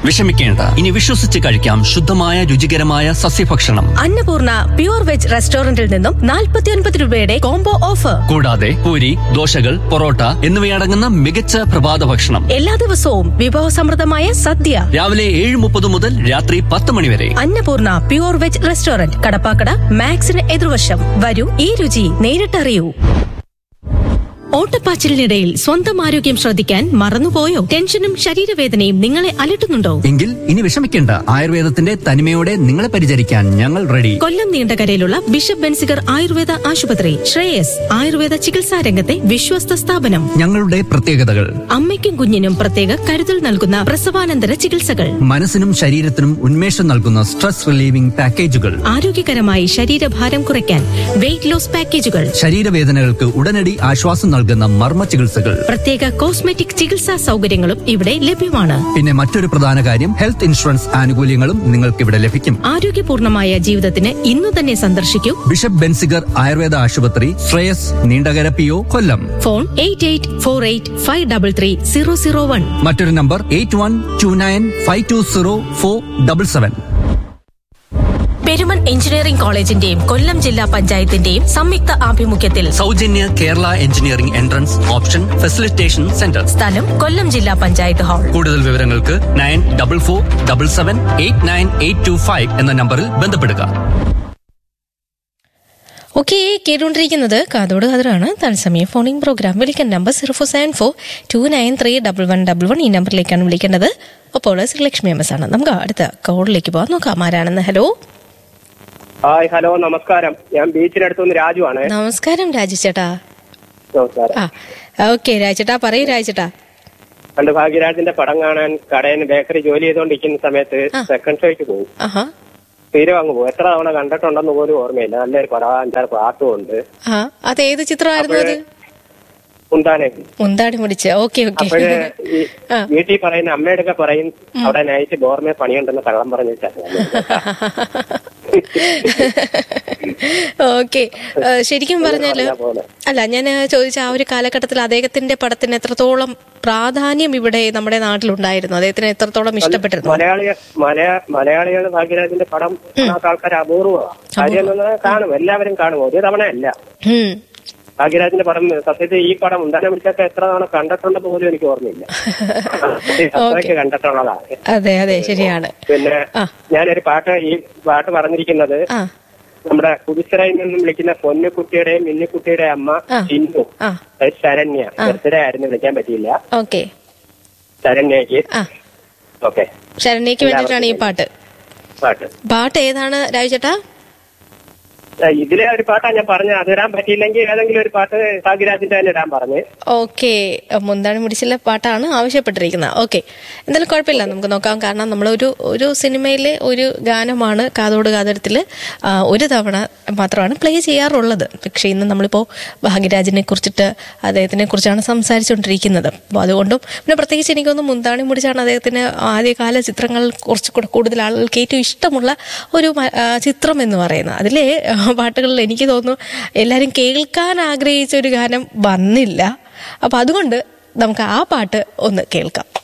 വിഷമിക്കേണ്ട ഇനി വിശ്വസിച്ച് കഴിക്കാം ശുദ്ധമായ രുചികരമായ സസ്യഭക്ഷണം അന്നപൂർണ പ്യൂർ വെജ് റെസ്റ്റോറന്റിൽ നിന്നും 49 രൂപയുടെ കോംബോ ഓഫർ കൂടാതെ പൂരി ദോശകൾ പൊറോട്ട എന്നിവയടങ്ങുന്ന മികച്ച പ്രഭാത ഭക്ഷണം എല്ലാ ദിവസവും വിഭവസമൃദ്ധമായ സദ്യ രാവിലെ ഏഴ് മുപ്പത് മുതൽ രാത്രി പത്ത് മണി വരെ Annapoorna pure veg restaurant Kadappakkada മാക്സിന് എതിർവശം വരൂ ഈ രുചി നേരിട്ടറിയൂ ഓട്ടപ്പാച്ചിലിനിടയിൽ സ്വന്തം ആരോഗ്യം ശ്രദ്ധിക്കാൻ മറന്നുപോയോ ടെൻഷനും ശരീരവേദനയും നിങ്ങളെ അലട്ടുന്നുണ്ടോ എങ്കിൽ ഇനി വിഷമിക്കേണ്ട ആയുർവേദത്തിന്റെ തനിമയോടെ നിങ്ങളെ പരിചരിക്കാൻ ഞങ്ങൾ റെഡി കൊല്ലം നീണ്ടകരയിലുള്ള ബിഷപ്പ് ബെൻസിഗർ ആയുർവേദ ആശുപത്രി ശ്രേയസ് ആയുർവേദ ചികിത്സാ രംഗത്തെ വിശ്വസ്ത സ്ഥാപനം ഞങ്ങളുടെ പ്രത്യേകതകൾ അമ്മയ്ക്കും കുഞ്ഞിനും പ്രത്യേക കരുതൽ നൽകുന്ന പ്രസവാനന്തര ചികിത്സകൾ മനസ്സിനും ശരീരത്തിനും ഉന്മേഷം നൽകുന്ന സ്ട്രെസ് റിലീവിംഗ് പാക്കേജുകൾ ആരോഗ്യകരമായി ശരീരഭാരം കുറയ്ക്കാൻ വെയിറ്റ് ലോസ് പാക്കേജുകൾ ശരീരവേദനകൾക്ക് ഉടനടി ആശ്വാസം നൽകുന്ന മർമ്മ ചികിത്സകൾ പ്രത്യേക കോസ്മെറ്റിക് ചികിത്സാ സൗകര്യങ്ങളും ഇവിടെ ലഭ്യമാണ് പിന്നെ മറ്റൊരു പ്രധാന കാര്യം ഹെൽത്ത് ഇൻഷുറൻസ് ആനുകൂല്യങ്ങളും നിങ്ങൾക്ക് ഇവിടെ ലഭിക്കും ആരോഗ്യപൂർണമായ ജീവിതത്തിന് ഇന്നു തന്നെ സന്ദർശിക്കൂ ബിഷപ്പ് ബെൻസിഗർ ആയുർവേദ ആശുപത്രി Shreyas Neendakara P O Kollam phone eight eight four eight five double three zero zero one മറ്റൊരു number eight one two nine five two zero four double seven Perumon engineering കോളേജിന്റെയും കൊല്ലം ജില്ലാ പഞ്ചായത്തിന്റെയും സംയുക്ത ആഭിമുഖ്യത്തിൽ സൗജന്യ Kerala engineering entrance option facilitation centre സ്ഥലം കൊല്ലം ജില്ലാ പഞ്ചായത്ത് ഹാൾ കൂടുതൽ വിവരങ്ങൾക്ക് nine double four double seven eight nine eight two five എന്ന നമ്പറിൽ ബന്ധപ്പെടുക ഓക്കെ കേട്ടുകൊണ്ടിരിക്കുന്നത് കാതോട് കാതറാണ് തത്സമയം ഫോണിംഗ് പ്രോഗ്രാം വിളിക്കാൻ number zero four seven four two nine three double one double one ഈ നമ്പറിലേക്കാണ് വിളിക്കേണ്ടത് അപ്പോൾ ശ്രീലക്ഷ്മി എം എസ് ആണ് നമുക്ക് അടുത്ത കോളിലേക്ക് പോകാം നോക്കാം ആരാണെന്ന് ഹലോ ഹായ് ഹലോ നമസ്കാരം ഞാൻ ബീച്ചിനടുത്ത് നിന്ന് രാജു ആണ് നമസ്കാരം രാജുചേട്ടാ നമസ്കാരം ആ ഓക്കെ രാജേട്ടാ പറയൂ രാജേട്ടാ പണ്ട് ഭാഗ്യരാജിന്റെ പടം കാണാൻ കടയിൽ ബേക്കറി ജോലി ചെയ്തുകൊണ്ടിരിക്കുന്ന സമയത്ത് ആ. സെക്കൻഡ് ഷോയ്ക്ക് പോകും ആഹാ തീരെ അങ്ങ് പോകും എത്ര തവണ കണ്ടിട്ടുണ്ടെന്ന് പോലും ഓർമ്മയില്ല നല്ലൊരു പടം അഞ്ചാറ് പാട്ടും ഉണ്ട് ആ അത് ഏത് ചിത്രമായിരുന്നു അത് ഉണ്ടാനെ മുന്താടി മുടിച്ച് ഓക്കെ ഓക്കെ അപ്പോഴ് ഈ ആ. വീട്ടിൽ പറയുന്ന അമ്മയോടൊക്കെ പറയും അവിടെ നൈറ്റ് ബോർമേ പണിയുണ്ടെന്ന് കള്ളം പറഞ്ഞു ഓക്കെ ശരിക്കും പറഞ്ഞാല് പറഞ്ഞ പോലെ. അല്ല ഞാൻ ചോദിച്ച ആ ഒരു കാലഘട്ടത്തിൽ അദ്ദേഹത്തിന്റെ പടത്തിന് എത്രത്തോളം പ്രാധാന്യം ഇവിടെ നമ്മുടെ നാട്ടിലുണ്ടായിരുന്നു അദ്ദേഹത്തിന് എത്രത്തോളം ഇഷ്ടപ്പെട്ടിരുന്നു മലയാളി മലയാ മലയാളികൾ ഭാഗ്യരാജിന്റെ പടം കാണാത്ത ആൾക്കാർ അപൂർവമാണ് കാര്യം എന്ന് പറഞ്ഞാൽ കാണും എല്ലാവരും കാണും ഒരു തവണ അല്ല ഉം. ഭാഗ്യരാജിന്റെ പടം സത്യത്തിൽ ഈ പടം ഉണ്ടാനെ വിളിച്ചൊക്കെ എത്ര തവണ കണ്ടിട്ടുണ്ടെന്ന് പോലും എനിക്ക് ഓർമ്മയില്ല അത്രയ്ക്ക് കണ്ടിട്ടുള്ളതാണ് അതെ അതെ ശരിയാണ് പിന്നെ ആ. ഞാനൊരു പാട്ട് ഈ പാട്ട് പറഞ്ഞിരിക്കുന്നത് ആ നമ്മുടെ കുതിച്ചിറയിൽ നിന്നും വിളിക്കുന്ന പൊന്നുകുട്ടിയുടെയും മിന്നിക്കുട്ടിയുടെയും അമ്മ ആ. ചിന്നു ആ അത് ശരണ്യ ബർത്ത്ഡേ ആയിരുന്നു വിളിക്കാൻ പറ്റിയില്ല ഓക്കെ ശരണ്യക്ക് ആ ഓക്കെ ശരണ്യക്ക് വേണ്ടിയിട്ടാണ് ഈ പാട്ട് പാട്ട് പാട്ട് ഏതാണ് രാജുചേട്ടാ ആ, ഇതിലെ ഒരു പാട്ടാ ഞാൻ പറഞ്ഞത് അത് ഇടാൻ പറ്റിയില്ലെങ്കിൽ ഏതെങ്കിലും ഒരു പാട്ട് ഭാഗ്യരാജിന്റെ തന്നെ ഇടാൻ പറഞ്ഞ് ഓക്കെ മുന്താണി മുടിച്ചിലെ പാട്ടാണ് ആവശ്യപ്പെട്ടിരിക്കുന്നത് ഓക്കെ എന്തായാലും കുഴപ്പമില്ല നമുക്ക് നോക്കാം കാരണം നമ്മൾ ഒരു ഒരു സിനിമയിലെ ഒരു ഗാനമാണ് കാതോട് കാതരത്തിൽ ഒരു തവണ മാത്രമാണ് പ്ലേ ചെയ്യാറുള്ളത് പക്ഷേ ഇന്ന് നമ്മളിപ്പോൾ ഭാഗ്യരാജിനെ കുറിച്ചിട്ട് അദ്ദേഹത്തിനെ കുറിച്ചാണ് സംസാരിച്ചുകൊണ്ടിരിക്കുന്നത് അപ്പോൾ അതുകൊണ്ടും പിന്നെ പ്രത്യേകിച്ച് എനിക്കൊന്ന് മുന്താണി മുടിച്ചാണ് അദ്ദേഹത്തിന് ആദ്യകാല ചിത്രങ്ങൾ കുറച്ചുകൂടെ കൂടുതൽ ആളുകൾക്ക് ഏറ്റവും ഇഷ്ടമുള്ള ഒരു മ- ആ, ചിത്രം എന്ന് പറയുന്നത് അതിലെ ആ, പാട്ടുകളിൽ എനിക്ക് തോന്നുന്നു എല്ലാവരും കേൾക്കാൻ ആഗ്രഹിച്ച ഒരു ഗാനം വന്നില്ല അപ്പൊ അതുകൊണ്ട് നമുക്ക് ആ പാട്ട് ഒന്ന് കേൾക്കാം